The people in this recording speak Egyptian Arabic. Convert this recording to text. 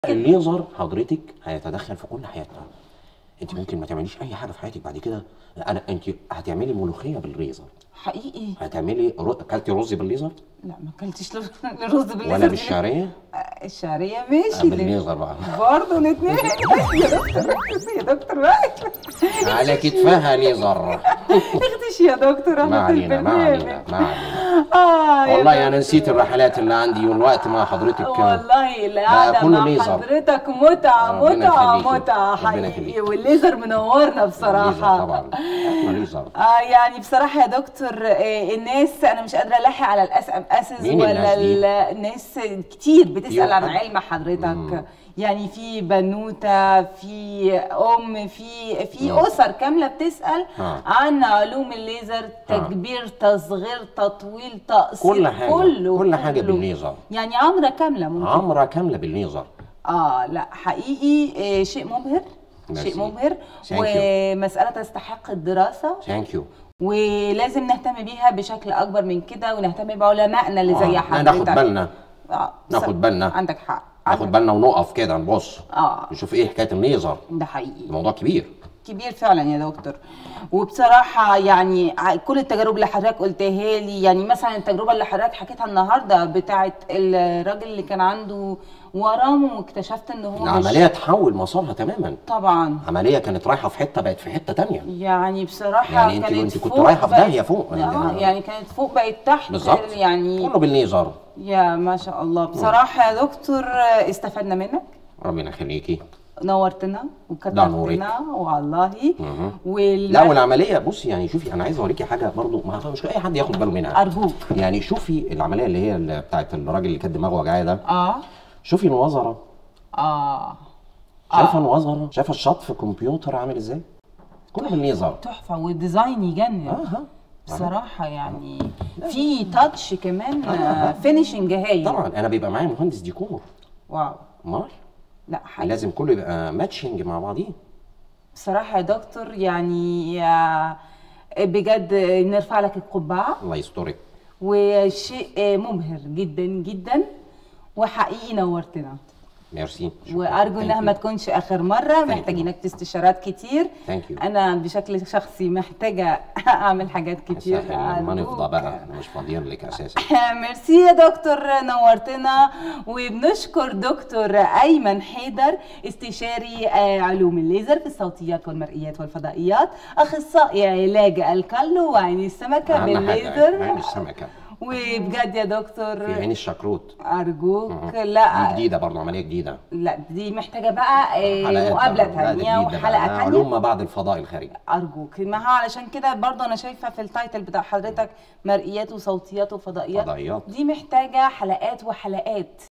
الليزر حضرتك هيتدخل في كل حياتنا انت ممكن ما تعمليش اي حاجه في حياتك بعد كده انا انت هتعملي ملوخيه بالليزر حقيقي هتعملي رو... اكلتي رز بالليزر لا ما اكلتش ل- الرز بالليزر ولا دي. بالشعريه آه، الشعريه ماشي آه، بالليزر بقى برضه الاثنين يا دكتور ركز يا دكتور بقى على كتفها ليزر اخدش يا دكتور ما احنا في علينا ما علينا البرنامج ما علينا اه يا والله دكتور. انا نسيت الرحلات اللي عندي والوقت مع حضرتك والله بقى القعده كله مع ليزر. حضرتك متعه ربنا متعه يخليكي. متعه ربنا حقيقي يخليكي. والليزر منورنا ليزر بصراحه طبعا احنا ليزر اه يعني بصراحة يا دكتور آه، الناس أنا مش قادرة ألاحق على الأس أم أسز مين ولا الناس دي؟ ال- الناس كتير بتسأل كتير عن حد؟ علم حضرتك يعني في بنوتة في أم في في مم. أسر كاملة بتسأل آه. عن علوم الليزر تكبير تصغير تطويل تقسيط كل حاجة. كله كل حاجة كله. بالليزر. يعني عمرة كاملة ممكن عمره كامله بالليزر اه لا حقيقي آه، شيء مبهر ميرسي. شيء مبهر Thank you. ومسألة تستحق الدراسة ثانك يو ولازم نهتم بيها بشكل اكبر من كده ونهتم بعلمائنا اللي زي حضرتك ناخد بالنا آه، ناخد ص- بالنا. عندك حق ناخد عندك- بالنا ونقف كده نبص اه نشوف ايه حكايه الليزر ده حقيقي الموضوع كبير كبير فعلا يا دكتور وبصراحة يعني ع- كل التجارب اللي حضرتك قلتها لي يعني مثلا التجربة اللي حضرتك حكيتها النهاردة بتاعت الراجل اللي كان عنده ورم واكتشفت ان هو مش العمليه تحول مسارها تماما طبعا عمليه كانت رايحه في حته بقت في حته تانية يعني بصراحة يعني انت- كانت انت كنت فوق رايحة في بقت- داهية فوق. آه يعني كانت فوق بقت تحت بالظبط يعني كله بالليزر يا ما شاء الله بصراحة يا دكتور آه، استفدنا منك ربنا يخليكي نورتنا ده نورك. وكتبتنا والله مهم. وال... لا والعمليه بصي يعني شوفي انا عايز اوريكي حاجه برضو ما مش اي حد ياخد باله منها أرجوك يعني شوفي العمليه اللي هي اللي بتاعت الراجل اللي كان دماغه وجعاه ده اه شوفي الوزره اه شايفه الوزره شايفه الشطف كمبيوتر عامل ازاي كله بالليزر تحفة والديزاين يجنن اها بصراحة يعني في تاتش كمان فينيشنج هايل طبعا انا بيبقى معايا مهندس ديكور واو امال لا حقيقي لازم كله يبقى ماتشنج مع بعضيه بصراحة يا دكتور يعني آه، بجد نرفع لك القبعة الله يسترك وشيء آه، مبهر جدا جدا وحقيقي نورتنا ميرسي شكراً. وارجو Thank انها you. ما تكونش اخر مره محتاجينك في استشارات كتير Thank you. انا بشكل شخصي محتاجه اعمل حاجات كتير سهل لما أرجوك. نفضى بقى احنا مش فاضيين لك اساسا ميرسي يا دكتور نورتنا وبنشكر دكتور ايمن حيدر استشاري آه، علوم الليزر في الصوتيات والمرئيات والفضائيات اخصائي علاج الكالو وعين السمكه اهم حاجه بالليزر عين السمكه وبجد يا دكتور في عين الشكروت ارجوك دي لا جديده برضه عمليه جديده لا دي محتاجه بقى آه، حلقات مقابله بقى. لا، دي ثانيه جديدة وحلقه بقى. ثانيه علوم ما بعد الفضاء الخارجي ارجوك ما هو علشان كده برضه انا شايفه في التايتل بتاع حضرتك مرئيات وصوتيات وفضائيات فضائيات. دي محتاجه حلقات وحلقات